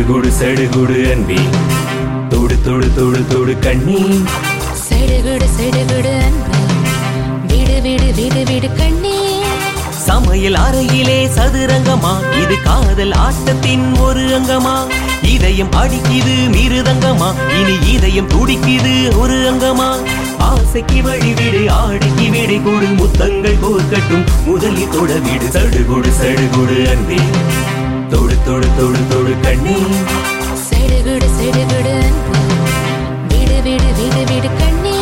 சடுகுடு சடுகுடு அன்பி தொடு தொடு தொடு தொடு கண்ணி சடுகுடு சடுகுடு அன்பு விடு விடு விடு விடு கண்ணே சமையல் அறையிலே சதுரங்கமா இது காதல் ஆட்டத்தின் ஒரு அங்கமா இதயம் அடிக்குது மிருதங்கமா இனி இதயம் துடிக்குது ஒரு அங்கமா ஆசைக்கு வழிவிடு ஆடிக்கு விடை கொடு முத்தங்கள் கோர்க்கட்டும் முதலில் தொட விடு சடுகுடு சடுகுடு அன்பி தொடு தொடு தொடு தொடு கண்ணி சடுகுடு சடுகுடு அன்பு விடு விடு விடு விடு கண்ணே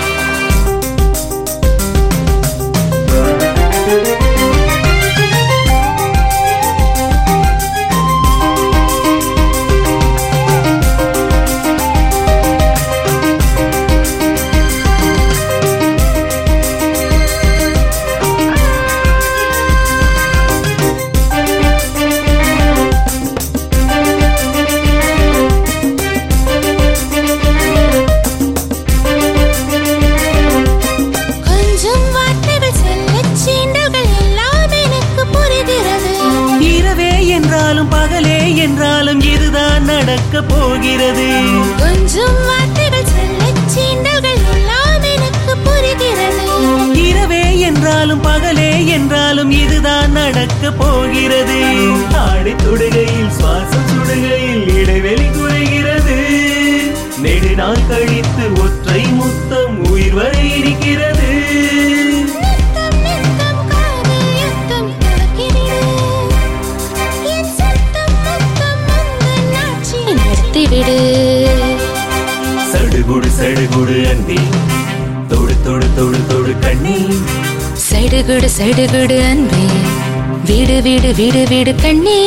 கொஞ்சம் வார்த்தைகள் சொல்லச் சீண்டல்கள் எல்லாம் எனக்கு புரிகிறது இரவே என்றாலும் பகலே என்றாலும் இதுதான் நடக்க போகிறது கொஞ்சம் வார்த்தைகள் சொல்லச் சீண்டல்கள் எல்லாம் எனக்கு புரிகிறது இரவே என்றாலும் பகலே என்றாலும் இதுதான் நடக்க போகிறது ஆடை தொடுகையில் சுவாசம் சுடுகையில் இடைவெளி குறைகிறது நெடு நாள் கழித்து ஒற்றை முத்தம் உயிர் வரை இருக்கிறது நித்தம் நித்தம் காதல் யுத்தம் துவக்கிவிடு. என் சத்தம் மொத்தம் உந்தன் ஆட்சி நிறுத்திவிடு. சடுகுடு சடுகுடு அன்பி தொடு தொடு தொடு தொடு கண்ணி சடுகுடு சடுகுடு அன்பே விடு விடு விடு விடு கண்ணே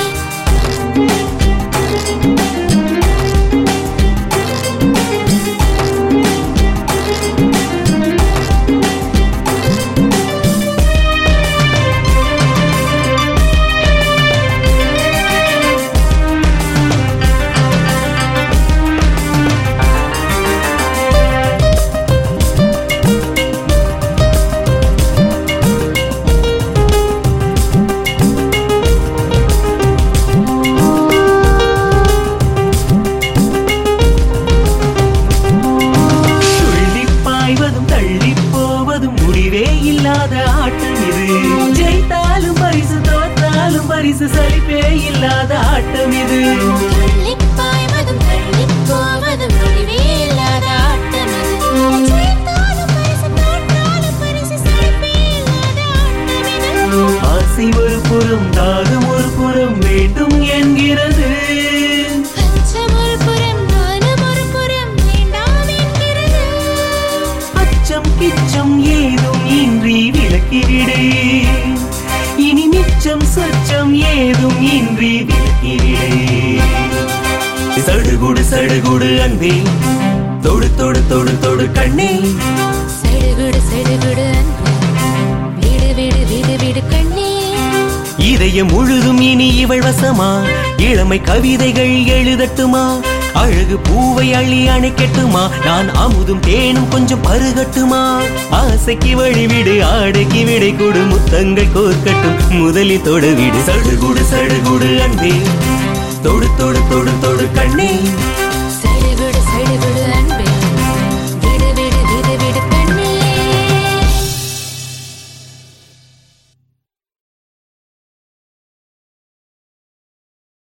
துள்ளிப் பாய்வதும் தள்ளிப் போவதும் முடிவே இல்லாத ஆட்டம் இது ஜெயித்தாலும் பரிசு தோற்றாலும் பரிசு சலிப்பே இல்லாத ஆட்டம் இது துள்ளிப் பாய்வதும் தள்ளிப் போவதும் முடிவே இல்லாத ஆட்டம் இது. ஜெயித்தாலும் பரிசு, தோற்றாலும் பரிசு, சலிப்பே இல்லாத ஆட்டம் இது. ஆசை ஒரு புறம் தாகம் ஒரு புறம் வேண்டும் என்கிறது அச்சம் ஒரு புறம், நானும் ஒரு புறம் வேண்டாம் என்கிறது. அச்சம் கிச்சம் ஏதும் இன்றி விலக்கிவிடு இனி மிச்சம் சொச்சம் ஏதும் இன்றி விலக்கிவிடு சடுகுடு சடுகுடு அன்பி தொடு தொடு தொடு தொடு கண்ணி சடுகுடு சடுகுடு அன்பு விடு விடு விடு விடு கண்ணே இதயம் முழுதும் இனி இவள் வசமா இளமை கவிதைகள் எழுதட்டுமா அழகு பூவை அள்ளி அணைக்கட்டுமா நான் அமுதும் தேனும் கொஞ்சம் பருகட்டுமா ஆசைக்கு வழிவிடு ஆடைக்கு விடை கொடு முத்தங்கள் கோர்க்கட்டும் முதலில் தொடுவிடு சடுகுடு சடுகுடு அன்பி தொடு தொடு தொடு தொடு கண்ணி